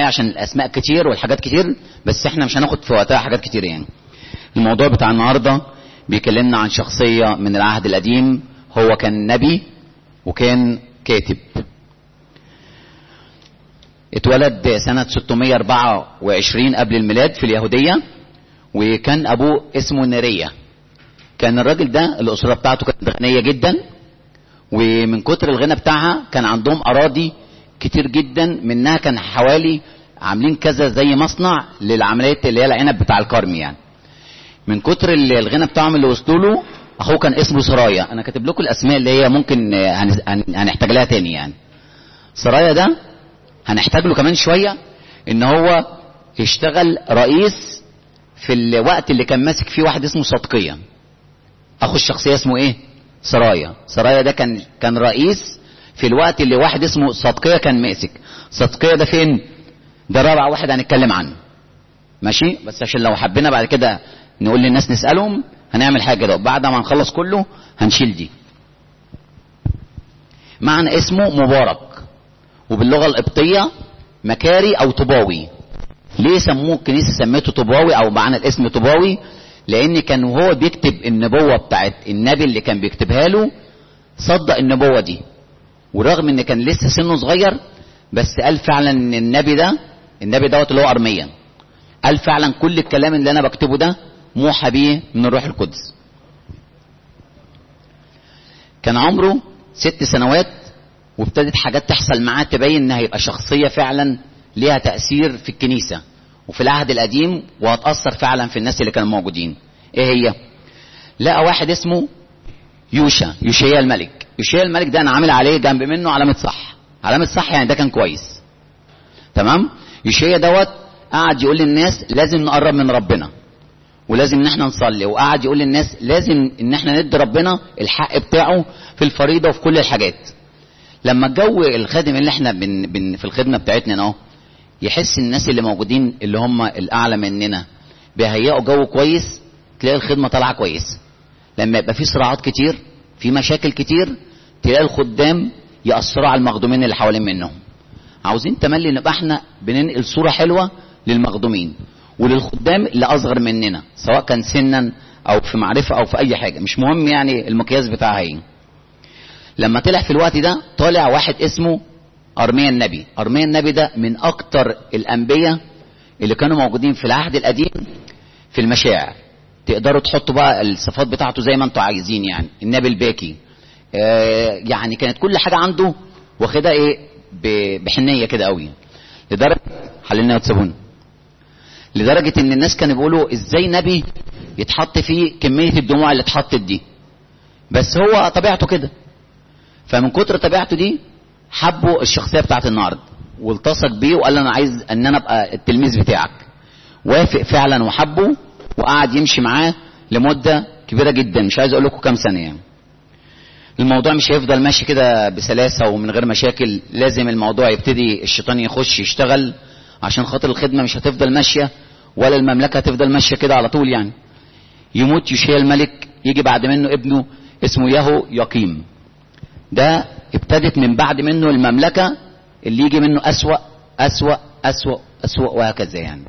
عشان الاسماء كتير والحاجات كتير بس احنا مش هناخد في وقتها حاجات كتير يعني الموضوع بتاع النهارده بيكلمنا عن شخصيه من العهد القديم هو كان نبي وكان كاتب اتولد سنة 624 قبل الميلاد في اليهودية وكان أبوه اسمه نيريا كان الراجل ده الأسرة بتاعته كانت غنية جدا ومن كتر الغنى بتاعها كان عندهم أراضي كتير جدا منها كان حوالي عاملين كذا زي مصنع للعملية اللي هي العنب بتاع الكرم يعني من كتر الغنى بتاعهم اللي وصلوا له اخوه كان اسمه سرايا انا كاتب لكم الاسماء اللي هي ممكن هنحتاج لها تاني يعني سرايا ده هنحتاج له كمان شوية ان هو يشتغل رئيس في الوقت اللي كان ماسك فيه واحد اسمه صدقية اخو الشخصية اسمه ايه سرايا سرايا ده كان كان رئيس في الوقت اللي واحد اسمه صدقية كان ماسك صدقية ده فين ده رابع واحد هنتكلم عنه ماشي بس عشان لو حبينا بعد كده نقول للناس نسألهم هنعمل حاجة كده بعد ما نخلص كله هنشيل دي معنى اسمه مبارك وباللغة القبطية مكاري أو طباوي ليه سموه الكنيسة سميته طباوي أو معنى الاسم طباوي لأن كان وهو بيكتب النبوة بتاعت النبي اللي كان بيكتبها له صدق النبوة دي ورغم ان كان لسه سنه صغير بس قال فعلا ان النبي ده النبي دوت اللي هو ارميا قال فعلا كل الكلام اللي انا بكتبه ده موحى بيه من الروح القدس كان عمره ست سنوات وابتدت حاجات تحصل معاه تبين انها هيبقى شخصيه فعلا ليها تاثير في الكنيسه وفي العهد القديم وهتاثر فعلا في الناس اللي كانوا موجودين ايه هي لقى واحد اسمه يوشا يوشيا الملك يوشيا الملك ده انا عامل عليه جنب منه علامه صح علامه صح يعني ده كان كويس تمام يوشيا دوت قعد يقول للناس لازم نقرب من ربنا ولازم ان احنا نصلي وقعد يقول للناس لازم ان احنا ندي ربنا الحق بتاعه في الفريضه وفي كل الحاجات لما الجو الخادم اللي احنا بن بن في الخدمه بتاعتنا اهو يحس الناس اللي موجودين اللي هم الاعلى مننا بيهيئوا جو كويس تلاقي الخدمه طالعه كويس لما يبقى في صراعات كتير في مشاكل كتير تلاقي الخدام ياثروا على المخدومين اللي حوالين منهم عاوزين تملي نبقى احنا بننقل صوره حلوه للمخدومين وللخدام اللي اصغر مننا سواء كان سنا او في معرفه او في اي حاجه مش مهم يعني المقياس بتاعها ايه لما طلع في الوقت ده طالع واحد اسمه ارميا النبي ارميا النبي ده من اكتر الانبياء اللي كانوا موجودين في العهد القديم في المشاعر تقدروا تحطوا بقى الصفات بتاعته زي ما انتوا عايزين يعني النبي الباكي آه يعني كانت كل حاجه عنده واخدها ايه بحنيه كده قوي لدرجه حللنا وتسابونا لدرجه ان الناس كانوا بيقولوا ازاي نبي يتحط فيه كميه الدموع اللي اتحطت دي بس هو طبيعته كده فمن كتر طبيعته دي حبوا الشخصيه بتاعت النهارده والتصق بيه وقال له انا عايز ان انا ابقى التلميذ بتاعك وافق فعلا وحبه وقعد يمشي معاه لمده كبيره جدا مش عايز اقول لكم كام سنه يعني الموضوع مش هيفضل ماشي كده بسلاسه ومن غير مشاكل لازم الموضوع يبتدي الشيطان يخش يشتغل عشان خاطر الخدمه مش هتفضل ماشيه ولا المملكه هتفضل ماشيه كده على طول يعني يموت يوشيا الملك يجي بعد منه ابنه اسمه يهو يقيم ده ابتدت من بعد منه المملكة اللي يجي منه أسوأ أسوأ أسوأ أسوأ وهكذا يعني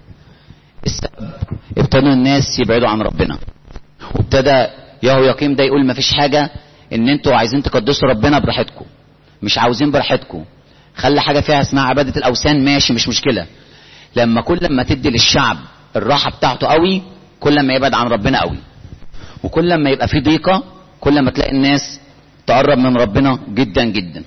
السبب ابتدوا الناس يبعدوا عن ربنا وابتدى يهو يقيم ده يقول مفيش حاجة ان انتوا عايزين تقدسوا ربنا براحتكم مش عاوزين براحتكم خلي حاجة فيها اسمها عبادة الأوثان ماشي مش مشكلة لما كل ما تدي للشعب الراحة بتاعته قوي كل ما يبعد عن ربنا قوي وكل ما يبقى في ضيقة كل ما تلاقي الناس تقرب من ربنا جدا جدا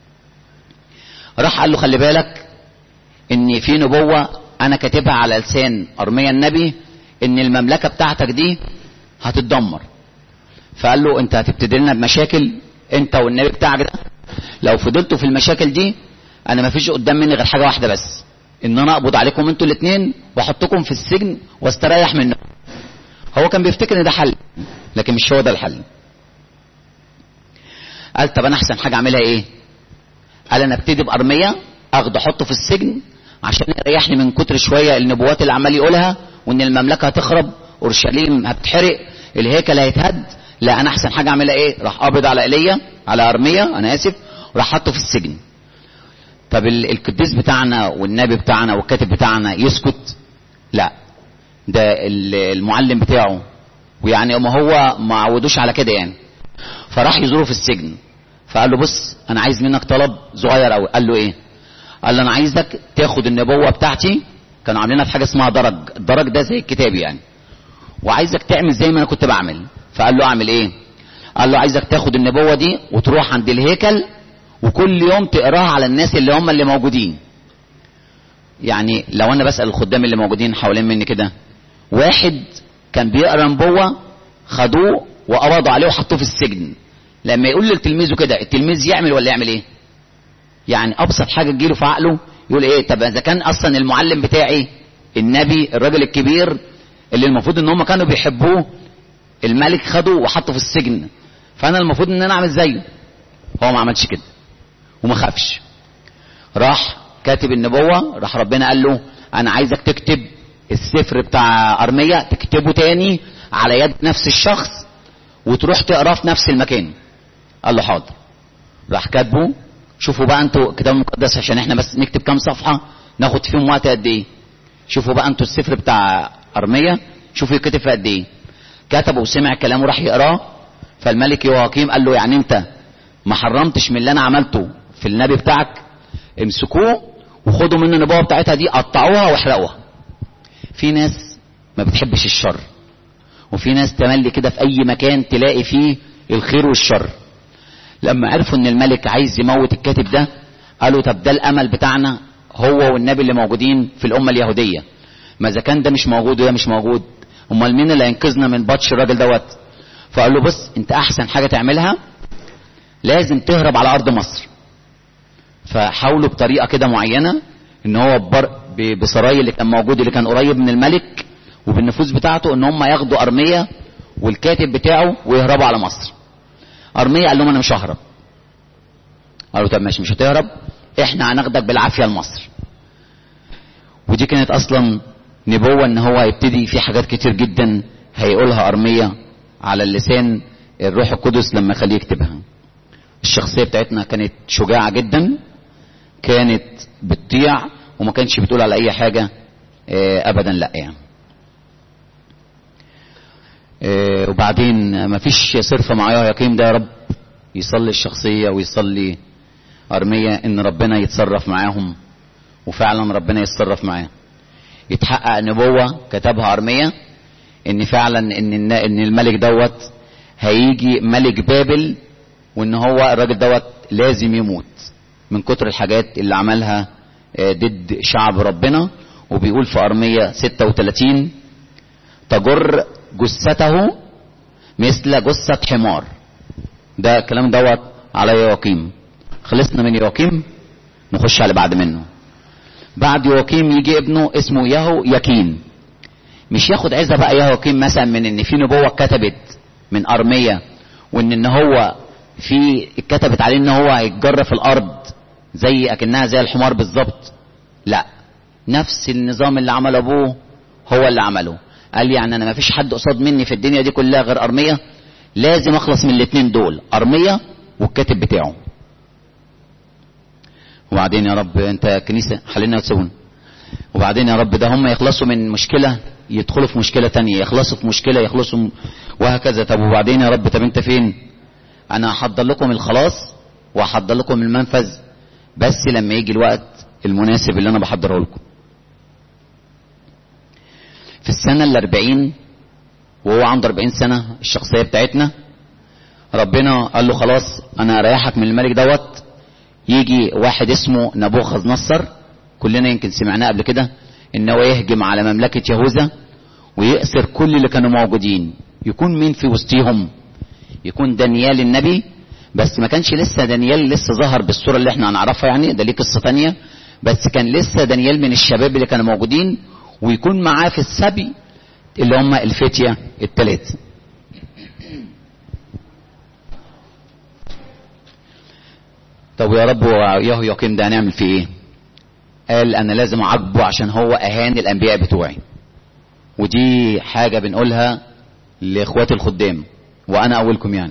راح قال له خلي بالك ان في نبوة انا كاتبها على لسان ارميا النبي ان المملكة بتاعتك دي هتتدمر فقال له انت هتبتدي لنا بمشاكل انت والنبي بتاعك ده لو فضلتوا في المشاكل دي انا ما فيش قدام مني غير حاجة واحدة بس ان انا اقبض عليكم انتوا الاثنين واحطكم في السجن واستريح منكم هو كان بيفتكر ان ده حل لكن مش هو ده الحل قال طب انا احسن حاجه اعملها ايه قال انا ابتدي بارميه اخده احطه في السجن عشان يريحني من كتر شويه النبوات اللي عمال يقولها وان المملكه هتخرب اورشليم هتتحرق الهيكل هيتهد لا انا احسن حاجه اعملها ايه راح قابض على ايليا على ارميه انا اسف وراح حطه في السجن طب ال- القديس بتاعنا والنبي بتاعنا والكاتب بتاعنا يسكت لا ده ال- المعلم بتاعه ويعني ما هو ما عودوش على كده يعني فراح يزوره في السجن فقال له بص انا عايز منك طلب صغير قوي قال له ايه قال له انا عايزك تاخد النبوه بتاعتي كانوا عاملينها في حاجه اسمها درج الدرج ده زي الكتاب يعني وعايزك تعمل زي ما انا كنت بعمل فقال له اعمل ايه قال له عايزك تاخد النبوه دي وتروح عند الهيكل وكل يوم تقراها على الناس اللي هم اللي موجودين يعني لو انا بسال الخدام اللي موجودين حوالين مني كده واحد كان بيقرا نبوه خدوه وقبضوا عليه وحطوه في السجن لما يقول لتلميذه كده التلميذ يعمل ولا يعمل ايه يعني ابسط حاجه تجيله في عقله يقول ايه طب اذا كان اصلا المعلم بتاعي النبي الراجل الكبير اللي المفروض ان هم كانوا بيحبوه الملك خده وحطه في السجن فانا المفروض ان انا اعمل زيه هو ما عملش كده وما خافش راح كاتب النبوة راح ربنا قال له انا عايزك تكتب السفر بتاع ارمية تكتبه تاني على يد نفس الشخص وتروح تقراه في نفس المكان قال له حاضر راح كاتبه شوفوا بقى انتوا الكتاب المقدس عشان احنا بس نكتب كام صفحة ناخد فيهم وقت قد ايه شوفوا بقى انتوا السفر بتاع ارمية شوفوا يكتب في قد ايه كتبه وسمع كلامه راح يقراه فالملك يواقيم قال له يعني انت ما حرمتش من اللي انا عملته في النبي بتاعك امسكوه وخدوا منه النبوه بتاعتها دي قطعوها واحرقوها في ناس ما بتحبش الشر وفي ناس تملي كده في اي مكان تلاقي فيه الخير والشر لما عرفوا ان الملك عايز يموت الكاتب ده قالوا طب ده الامل بتاعنا هو والنبي اللي موجودين في الامه اليهوديه ما اذا كان ده مش موجود وده مش موجود امال مين اللي هينقذنا من بطش الراجل دوت فقال له بص انت احسن حاجه تعملها لازم تهرب على ارض مصر فحاولوا بطريقه كده معينه ان هو ببر... ب- بسراي اللي كان موجود اللي كان قريب من الملك وبالنفوذ بتاعته ان هم ياخدوا ارميه والكاتب بتاعه ويهربوا على مصر ارميه قال لهم انا مش ههرب قالوا طب ماشي مش هتهرب احنا هناخدك بالعافيه لمصر ودي كانت اصلا نبوه ان هو هيبتدي في حاجات كتير جدا هيقولها ارميه على اللسان الروح القدس لما يخليه يكتبها الشخصيه بتاعتنا كانت شجاعه جدا كانت بتطيع وما كانش بتقول على اي حاجه آه، ابدا لا يعني آه، وبعدين ما فيش صرفه مع يقيم ده يا رب يصلي الشخصيه ويصلي ارميه ان ربنا يتصرف معاهم وفعلا ربنا يتصرف معاه يتحقق نبوه كتبها ارميه ان فعلا ان النا- ان الملك دوت هيجي ملك بابل وان هو الراجل دوت لازم يموت من كتر الحاجات اللي عملها آه، ضد شعب ربنا وبيقول في ارميه 36 تجر جثته مثل جثة حمار ده الكلام دوت على يواقيم خلصنا من يواقيم نخش على بعد منه بعد يواقيم يجي ابنه اسمه يهو يكين مش ياخد عزة بقى يهوكيم مثلا من ان في نبوة اتكتبت من ارمية وان ان هو في اتكتبت عليه ان هو هيتجر في الارض زي اكنها زي الحمار بالظبط لا نفس النظام اللي عمله ابوه هو اللي عمله قال يعني انا ما فيش حد قصاد مني في الدنيا دي كلها غير ارمية لازم اخلص من الاتنين دول ارمية والكاتب بتاعه وبعدين يا رب انت كنيسة حللنا وتسوون وبعدين يا رب ده هم يخلصوا من مشكلة يدخلوا في مشكلة تانية يخلصوا في مشكلة يخلصوا م- وهكذا طب وبعدين يا رب طب انت فين انا هحضر لكم الخلاص وهحضر لكم المنفذ بس لما يجي الوقت المناسب اللي انا بحضره لكم في السنة الاربعين وهو عنده اربعين سنة الشخصية بتاعتنا ربنا قال له خلاص انا اريحك من الملك دوت يجي واحد اسمه نبوخذ نصر كلنا يمكن سمعناه قبل كده ان هو يهجم على مملكة يهوذا ويأسر كل اللي كانوا موجودين يكون مين في وسطيهم يكون دانيال النبي بس ما كانش لسه دانيال لسه ظهر بالصورة اللي احنا هنعرفها يعني ده ليه قصة تانية بس كان لسه دانيال من الشباب اللي كانوا موجودين ويكون معاه في السبي اللي هم الفتية التلاتة طب يا رب ياهو يقيم ده هنعمل فيه ايه قال انا لازم اعاقبه عشان هو اهان الانبياء بتوعي ودي حاجة بنقولها لاخواتي الخدام وانا اولكم يعني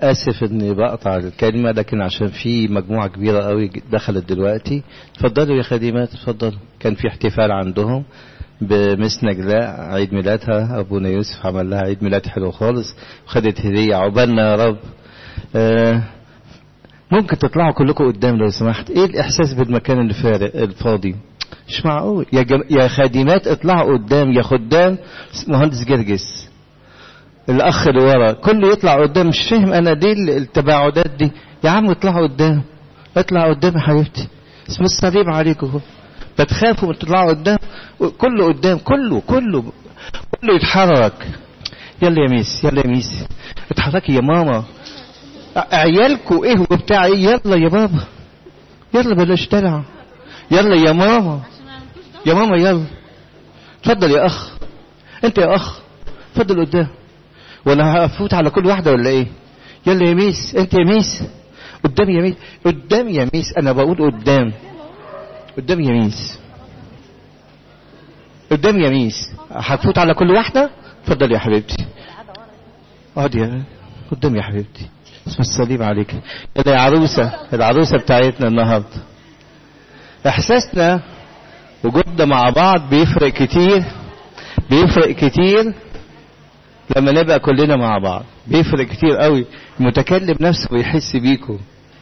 اسف اني بقطع الكلمه لكن عشان في مجموعه كبيره قوي دخلت دلوقتي اتفضلوا يا خادمات اتفضلوا كان في احتفال عندهم بمس نجلاء عيد ميلادها ابونا يوسف عمل لها عيد ميلاد حلو خالص وخدت هديه عقبالنا يا رب آه ممكن تطلعوا كلكم قدام لو سمحت ايه الاحساس بالمكان الفارق الفاضي مش معقول يا, جم... يا خادمات اطلعوا قدام يا خدام مهندس جرجس الاخ اللي ورا كله يطلع قدام مش فاهم انا دي التباعدات دي يا عم اطلعوا قدام اطلع قدام يا حبيبتي اسم الصليب عليكم بتخافوا من تطلعوا قدام كله قدام كله كله كله يتحرك يلا يا ميس يلا يا ميس اتحركي يا ماما عيالكوا ايه وبتاع ايه يلا يا بابا يلا بلاش دلع يلا يا ماما يا ماما يلا اتفضل يا اخ انت يا اخ اتفضل قدام وانا هفوت على كل واحده ولا ايه يلا يا ميس انت يا ميس قدام يا ميس قدام يا ميس انا بقول قدام قدام يا ميس قدام يا ميس هتفوت على كل واحده اتفضل يا حبيبتي اقعد يا قدام يا حبيبتي اسم الصليب عليك يلا يا عروسه العروسه بتاعتنا النهارده احساسنا وجودنا مع بعض بيفرق كتير بيفرق كتير لما نبقى كلنا مع بعض بيفرق كتير قوي المتكلم نفسه بيحس بيكم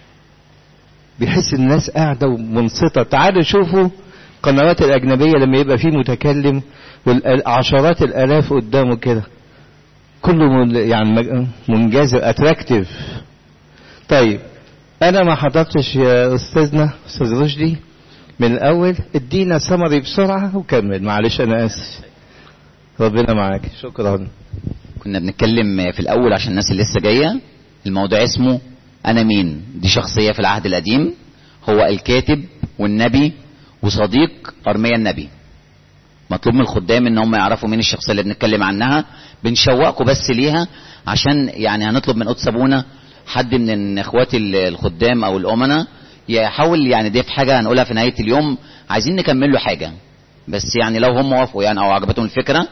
بيحس الناس قاعدة ومنصتة تعالوا شوفوا القنوات الأجنبية لما يبقى فيه متكلم والعشرات الآلاف قدامه كده كله يعني منجذب اتراكتيف طيب أنا ما حضرتش يا أستاذنا أستاذ رشدي من الأول ادينا سمري بسرعة وكمل معلش أنا آسف ربنا معاك شكرا كنا بنتكلم في الأول عشان الناس اللي لسه جاية الموضوع اسمه أنا مين دي شخصية في العهد القديم هو الكاتب والنبي وصديق أرميا النبي مطلوب من الخدام ان هم يعرفوا مين الشخصيه اللي بنتكلم عنها بنشوقكم بس ليها عشان يعني هنطلب من قدس ابونا حد من اخواتي الخدام او الامنا يحاول يعني دي في حاجه هنقولها في نهايه اليوم عايزين نكمل له حاجه بس يعني لو هم وافقوا يعني او عجبتهم الفكره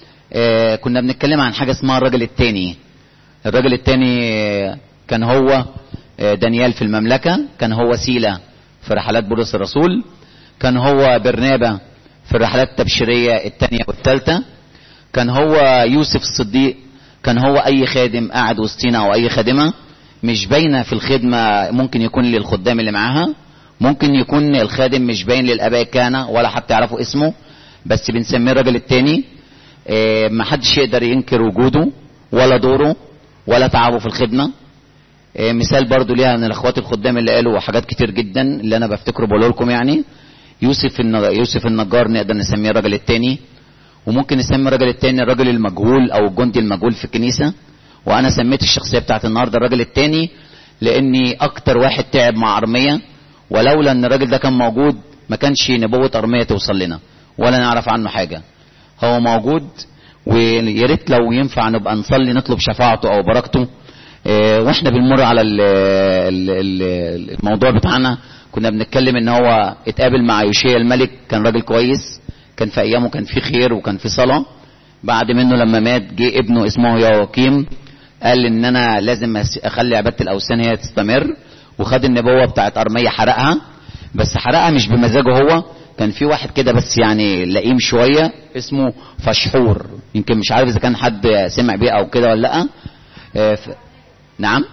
آه كنا بنتكلم عن حاجه اسمها الراجل التاني الراجل التاني كان هو آه دانيال في المملكه كان هو سيلا في رحلات بولس الرسول كان هو برنابا في الرحلات التبشيرية الثانية والثالثة كان هو يوسف الصديق كان هو أي خادم قاعد وسطينا أو أي خادمة مش باينة في الخدمة ممكن يكون للخدام اللي معاها ممكن يكون الخادم مش باين للآباء الكهنة ولا حتى يعرفوا اسمه بس بنسميه الراجل التاني اه محدش يقدر ينكر وجوده ولا دوره ولا تعبه في الخدمة اه مثال برضو ليها من الاخوات الخدام اللي قالوا حاجات كتير جدا اللي انا بفتكره بقوله لكم يعني يوسف يوسف النجار نقدر نسميه الراجل التاني وممكن نسمي الراجل التاني الراجل المجهول او الجندي المجهول في الكنيسه وانا سميت الشخصيه بتاعت النهارده الراجل التاني لاني اكتر واحد تعب مع ارميه ولولا ان الراجل ده كان موجود ما كانش نبوه ارميه توصل لنا ولا نعرف عنه حاجه هو موجود ويا ريت لو ينفع نبقى نصلي نطلب شفاعته او بركته اه واحنا بنمر على ال ال ال الموضوع بتاعنا كنا بنتكلم ان هو اتقابل مع يوشيا الملك كان راجل كويس كان في ايامه كان في خير وكان في صلاه بعد منه لما مات جه ابنه اسمه يواقيم قال ان انا لازم اخلي عباده الاوثان هي تستمر وخد النبوه بتاعت ارميه حرقها بس حرقها مش بمزاجه هو كان في واحد كده بس يعني لئيم شويه اسمه فشحور يمكن مش عارف اذا كان حد سمع بيه او كده ولا لا آه ف... نعم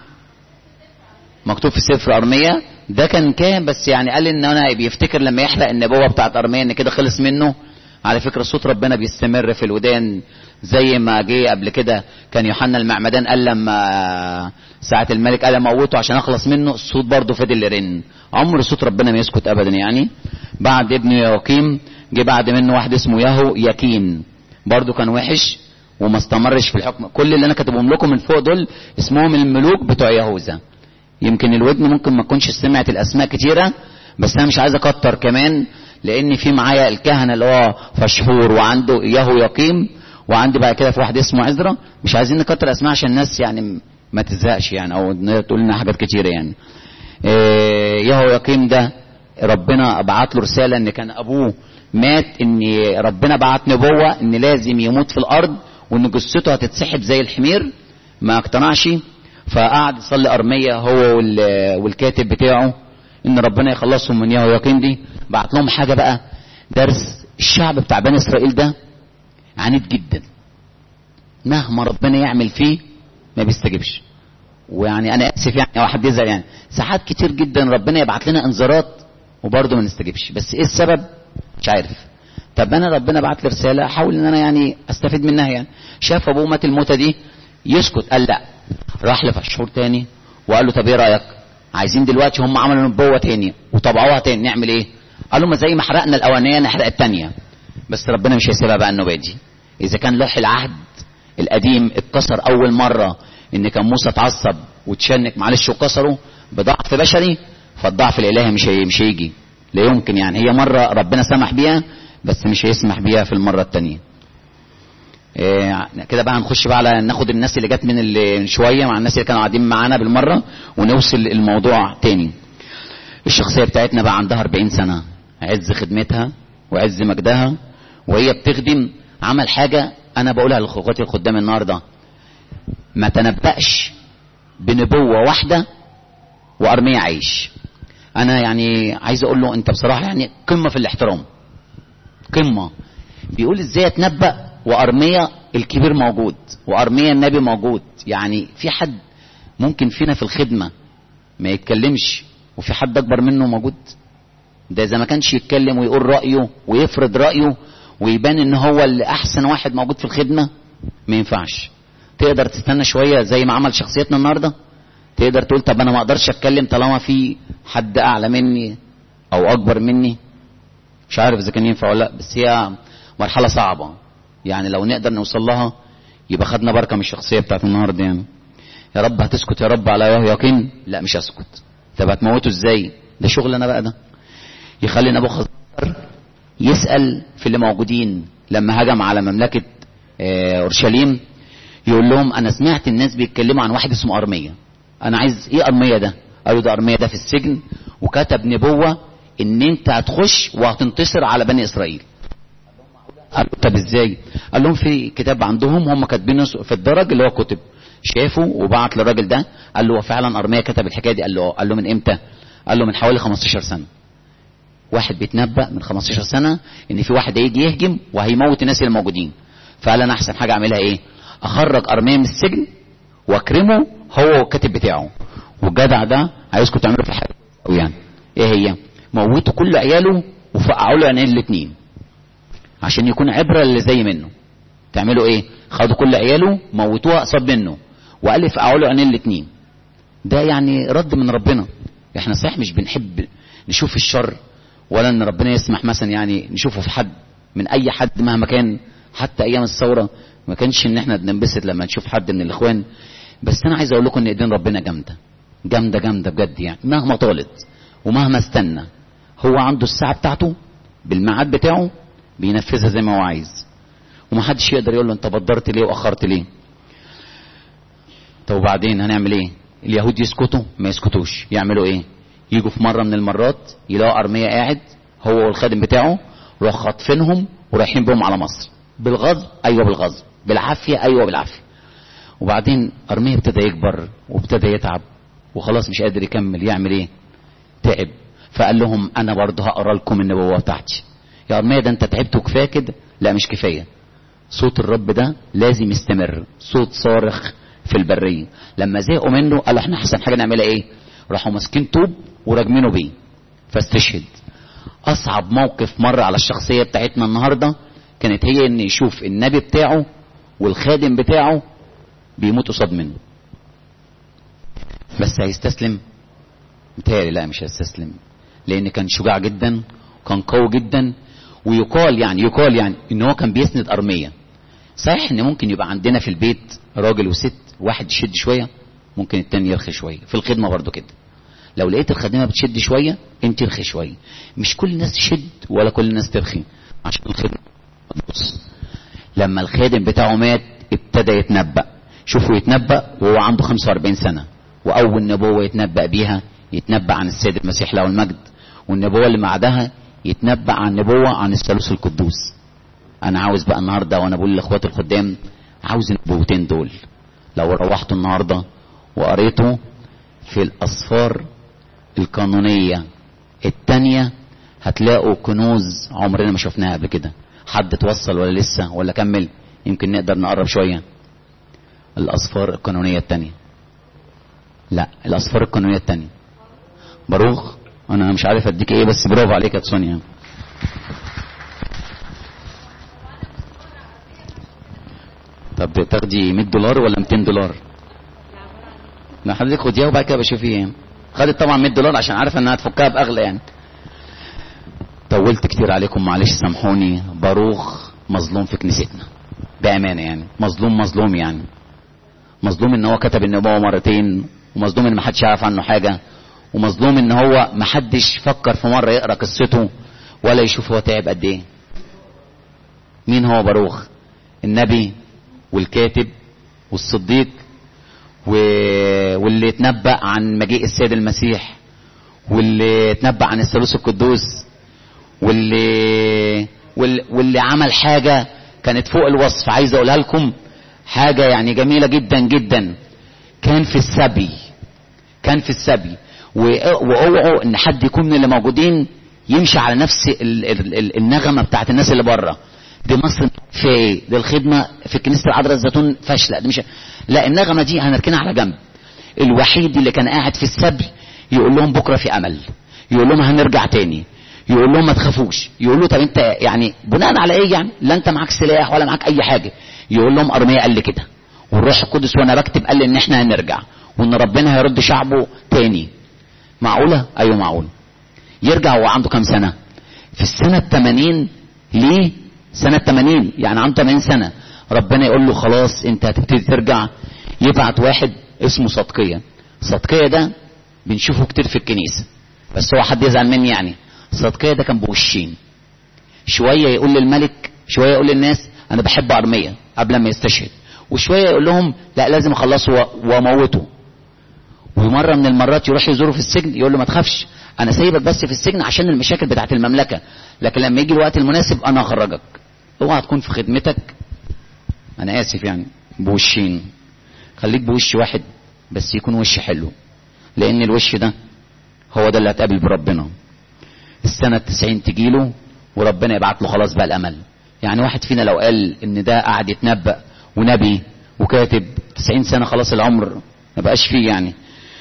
مكتوب في سفر ارميه ده كان كان بس يعني قال ان انا بيفتكر لما يحرق النبوه بتاعت ارميه ان كده خلص منه على فكره صوت ربنا بيستمر في الودان زي ما جه قبل كده كان يوحنا المعمدان قال لما ساعة الملك قال موته عشان اخلص منه الصوت برضه فضل يرن عمر صوت ربنا ما يسكت ابدا يعني بعد ابن يواقيم جه بعد منه واحد اسمه يهو يكين برضه كان وحش وما استمرش في الحكم كل اللي انا كاتبهم لكم من فوق دول اسمهم الملوك بتوع يهوذا يمكن الودن ممكن ما تكونش سمعت الاسماء كتيره بس انا مش عايز اكتر كمان لان في معايا الكهنه اللي هو فشحور وعنده يهو يقيم وعندي بعد كده في واحد اسمه عزرا مش عايزين نكتر اسماء عشان الناس يعني ما تزهقش يعني او تقول لنا حاجات كتيره يعني إيه يهو يقيم ده ربنا بعت له رساله ان كان ابوه مات ان ربنا بعت نبوه ان لازم يموت في الارض وان جثته هتتسحب زي الحمير ما اقتنعش فقعد يصلي ارميه هو وال- والكاتب بتاعه ان ربنا يخلصهم من يهوياكين دي بعت لهم حاجه بقى درس الشعب بتاع بني اسرائيل ده عنيد جدا مهما ربنا يعمل فيه ما بيستجيبش ويعني انا اسف يعني او حد يزعل يعني ساعات كتير جدا ربنا يبعت لنا انذارات وبرضه ما نستجيبش بس ايه السبب مش عارف طب انا ربنا بعت لي رساله احاول ان انا يعني استفيد منها يعني شاف ابوه مات الموتة دي يسكت قال لا راح لفشحور تاني وقال له طب ايه رايك عايزين دلوقتي هم عملوا نبوه تاني وطبعوها تاني نعمل ايه قال له ما زي ما حرقنا الاولانيه نحرق التانيه بس ربنا مش هيسيبها بقى النوبه دي اذا كان لوح العهد القديم اتكسر اول مره ان كان موسى اتعصب وتشنك معلش وكسره بضعف بشري فالضعف الالهي مش هي مش هيجي لا يمكن يعني هي مره ربنا سمح بيها بس مش هيسمح بيها في المره الثانيه إيه كده بقى هنخش بقى على ناخد الناس اللي جت من اللي من شويه مع الناس اللي كانوا قاعدين معانا بالمره ونوصل الموضوع تاني الشخصيه بتاعتنا بقى عندها 40 سنه عز خدمتها وعز مجدها وهي بتخدم عمل حاجه انا بقولها لاخواتي الخدام النهارده ما تنبأش بنبوه واحده وارميه عيش انا يعني عايز اقول له انت بصراحه يعني قمه في الاحترام قمه بيقول ازاي اتنبأ وارميه الكبير موجود وارميه النبي موجود يعني في حد ممكن فينا في الخدمه ما يتكلمش وفي حد اكبر منه موجود ده اذا ما كانش يتكلم ويقول رايه ويفرض رايه ويبان ان هو اللي احسن واحد موجود في الخدمه ما ينفعش تقدر تستنى شويه زي ما عمل شخصيتنا النهارده تقدر تقول طب انا ما اقدرش اتكلم طالما في حد اعلى مني او اكبر مني مش عارف اذا كان ينفع ولا لا بس هي مرحله صعبه يعني لو نقدر نوصل لها يبقى خدنا بركه من الشخصيه بتاعت النهارده يعني يا رب هتسكت يا رب على يقين لا مش هسكت طب هتموته ازاي ده شغل انا بقى ده يخلي نبوخذ يسال في اللي موجودين لما هجم على مملكه آه، اورشليم يقول لهم انا سمعت الناس بيتكلموا عن واحد اسمه ارميه انا عايز ايه ارميه ده قالوا ده ارميه ده في السجن وكتب نبوه ان انت هتخش وهتنتصر على بني اسرائيل قال له طب ازاي قال لهم في كتاب عندهم هم كاتبينه في الدرج اللي هو كتب شافه وبعت للراجل ده قال له هو فعلا ارميه كتب الحكايه دي قال له قال له من امتى قال له من حوالي 15 سنه واحد بيتنبأ من 15 سنة ان في واحد هيجي يهجم وهيموت الناس اللي موجودين فقال انا احسن حاجة اعملها ايه اخرج ارمية من السجن واكرمه هو والكاتب بتاعه والجدع ده عايزكم تعملوا في حاجة أوي يعني ايه هي موتوا كل عياله وفقعوا له عينين الاتنين عشان يكون عبرة اللي زي منه تعملوا ايه خدوا كل عياله موتوها قصاد منه وقال لي فقعوا له عينين الاتنين ده يعني رد من ربنا احنا صحيح مش بنحب نشوف الشر ولا ان ربنا يسمح مثلا يعني نشوفه في حد من اي حد مهما كان حتى ايام الثوره ما كانش ان احنا بننبسط لما نشوف حد من الاخوان بس انا عايز اقول لكم ان ايدين ربنا جامده جامده جامده بجد يعني مهما طالت ومهما استنى هو عنده الساعه بتاعته بالميعاد بتاعه بينفذها زي ما هو عايز ومحدش يقدر يقول له انت بدرت ليه واخرت ليه طب وبعدين هنعمل ايه اليهود يسكتوا ما يسكتوش يعملوا ايه يجوا في مره من المرات يلاقوا ارميه قاعد هو والخادم بتاعه راح خاطفينهم ورايحين بهم على مصر بالغصب ايوه بالغصب بالعافيه ايوه بالعافيه وبعدين ارميه ابتدى يكبر وابتدى يتعب وخلاص مش قادر يكمل يعمل ايه تعب فقال لهم انا برضه هقرا لكم النبوه بتاعتي يا ارميه ده انت تعبت وكفايه كده لا مش كفايه صوت الرب ده لازم يستمر صوت صارخ في البريه لما زهقوا منه قالوا احنا احسن حاجه نعملها ايه راحوا ماسكين طوب وراجمينه بيه فاستشهد اصعب موقف مر على الشخصيه بتاعتنا النهارده كانت هي ان يشوف النبي بتاعه والخادم بتاعه بيموت قصاد منه بس هيستسلم متهيألي لا مش هيستسلم لان كان شجاع جدا كان قوي جدا ويقال يعني يقال يعني ان هو كان بيسند ارميه صحيح ان ممكن يبقى عندنا في البيت راجل وست واحد يشد شويه ممكن التاني يرخي شويه في الخدمه برضو كده لو لقيت الخادمه بتشد شويه انت ارخي شويه مش كل الناس تشد ولا كل الناس ترخي عشان الخدمه بص لما الخادم بتاعه مات ابتدى يتنبأ شوفوا يتنبأ وهو عنده 45 سنه واول نبوه يتنبأ بيها يتنبأ عن السيد المسيح له المجد والنبوه اللي بعدها يتنبأ عن نبوه عن الثالوث القدوس انا عاوز بقى النهارده وانا بقول لاخواتي الخدام عاوز النبوتين دول لو روحتوا النهارده وقريته في الأسفار القانونية التانية هتلاقوا كنوز عمرنا ما شفناها قبل كده حد توصل ولا لسه ولا كمل يمكن نقدر نقرب شوية الأسفار القانونية التانية لا الأسفار القانونية التانية باروخ أنا مش عارف أديك إيه بس برافو عليك يا سونيا طب تاخدي 100 دولار ولا 200 دولار؟ لا حضرتك خديها وبعد كده بشوف ايه خدت طبعا 100 دولار عشان عارفه انها تفكها باغلى يعني طولت كتير عليكم معلش سامحوني باروخ مظلوم في كنيستنا بامانه يعني مظلوم مظلوم يعني مظلوم ان هو كتب النبوه مرتين ومظلوم ان محدش يعرف عنه حاجه ومظلوم ان هو محدش فكر في مره يقرا قصته ولا يشوف هو تعب قد ايه مين هو باروخ النبي والكاتب والصديق و... واللي اتنبأ عن مجيء السيد المسيح واللي اتنبأ عن الثالوث القدوس واللي واللي, واللي عمل حاجة كانت فوق الوصف عايز اقولها لكم حاجة يعني جميلة جدا جدا كان في السبي كان في السبي واوعوا ان حد يكون من اللي موجودين يمشي على نفس ال... ال... ال... النغمة بتاعت الناس اللي بره دي مصر في ايه؟ دي الخدمة في كنيسة العذراء الزيتون فاشلة دي مش لا النغمة دي هنركنها على جنب الوحيد اللي كان قاعد في السبي يقول لهم بكرة في أمل يقول لهم هنرجع تاني يقول لهم ما تخافوش يقول له طب انت يعني بناء على ايه يعني لا انت معاك سلاح ولا معاك اي حاجة يقول لهم ارميا قال لي كده والروح القدس وانا بكتب قال لي ان احنا هنرجع وان ربنا هيرد شعبه تاني معقولة ايوه معقولة يرجع وهو عنده كام سنة في السنة الثمانين ليه سنة 80 يعني عنده 80 سنة ربنا يقول له خلاص انت هتبتدي ترجع يبعت واحد اسمه صدقية صدقية ده بنشوفه كتير في الكنيسة بس هو حد يزعل مني يعني صدقية ده كان بوشين شوية يقول للملك شوية يقول للناس انا بحب ارمية قبل ما يستشهد وشوية يقول لهم لا لازم اخلصه واموته ومرة من المرات يروح يزوره في السجن يقول له ما تخافش انا سايبك بس في السجن عشان المشاكل بتاعت المملكة لكن لما يجي الوقت المناسب انا اخرجك اوعى تكون في خدمتك انا اسف يعني بوشين خليك بوش واحد بس يكون وش حلو لان الوش ده هو ده اللي هتقابل بربنا السنة التسعين تجيله وربنا يبعت له خلاص بقى الامل يعني واحد فينا لو قال ان ده قاعد يتنبأ ونبي وكاتب تسعين سنة خلاص العمر ما بقاش فيه يعني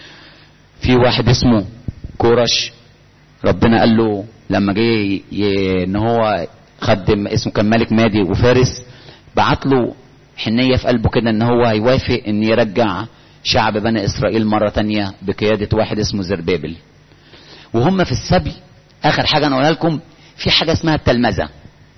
في واحد اسمه كورش ربنا قال له لما جه ان هو خدم اسمه كان ملك مادي وفارس بعت له حنية في قلبه كده ان هو هيوافق ان يرجع شعب بني اسرائيل مرة تانية بقيادة واحد اسمه زربابل وهم في السبي اخر حاجة انا اقولها لكم في حاجة اسمها التلمذة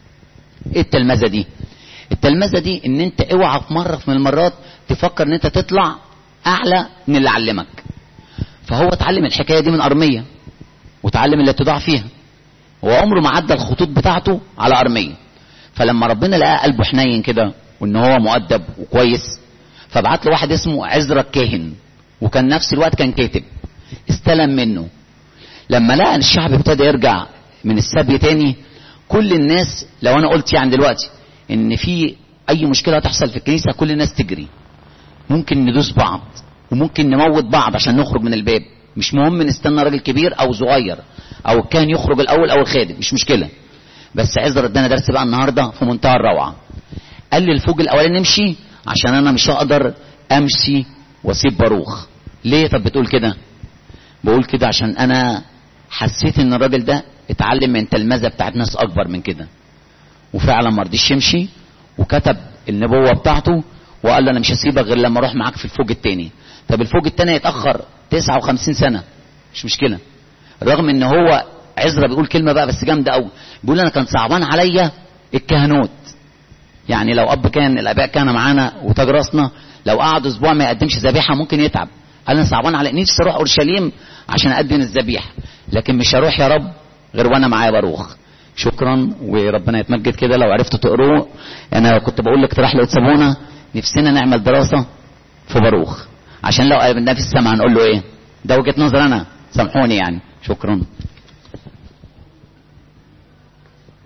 ايه التلمذة دي التلمذة دي ان انت اوعى في مرة من المرات تفكر ان انت تطلع اعلى من اللي علمك فهو اتعلم الحكاية دي من ارمية وتعلم الاتضاع فيها هو عمره ما عدى الخطوط بتاعته على ارمية فلما ربنا لقاه قلبه حنين كده وان هو مؤدب وكويس فبعت له واحد اسمه عزرا الكاهن وكان نفس الوقت كان كاتب استلم منه لما لقى الشعب ابتدى يرجع من السبي تاني كل الناس لو انا قلت يعني دلوقتي ان في اي مشكله تحصل في الكنيسه كل الناس تجري ممكن ندوس بعض وممكن نموت بعض عشان نخرج من الباب مش مهم نستنى راجل كبير او صغير او الكاهن يخرج الاول او الخادم مش مشكله بس عزرا ادانا درس بقى النهارده في منتهى الروعه قال لي الفوج الاولاني نمشي عشان انا مش هقدر امشي واسيب باروخ ليه طب بتقول كده بقول كده عشان انا حسيت ان الراجل ده اتعلم من تلمذه بتاعت ناس اكبر من كده وفعلا ما رضيش يمشي وكتب النبوه بتاعته وقال له انا مش هسيبك غير لما اروح معاك في الفوج التاني طب الفوج التاني يتاخر 59 سنه مش مشكله رغم ان هو عزرا بيقول كلمه بقى بس جامده قوي بيقول انا كان صعبان عليا الكهنوت يعني لو اب كان الاباء كان معانا وتاج راسنا لو قعد اسبوع ما يقدمش ذبيحه ممكن يتعب قال انا صعبان على نفسي اروح اورشليم عشان اقدم الذبيحه لكن مش هروح يا رب غير وانا معايا باروخ شكرا وربنا يتمجد كده لو عرفتوا تقروه انا كنت بقول لك تروح لقدسابونا نفسنا نعمل دراسه في باروخ عشان لو قابلناه في السماء هنقول له ايه ده وجهه نظر انا سامحوني يعني شكرا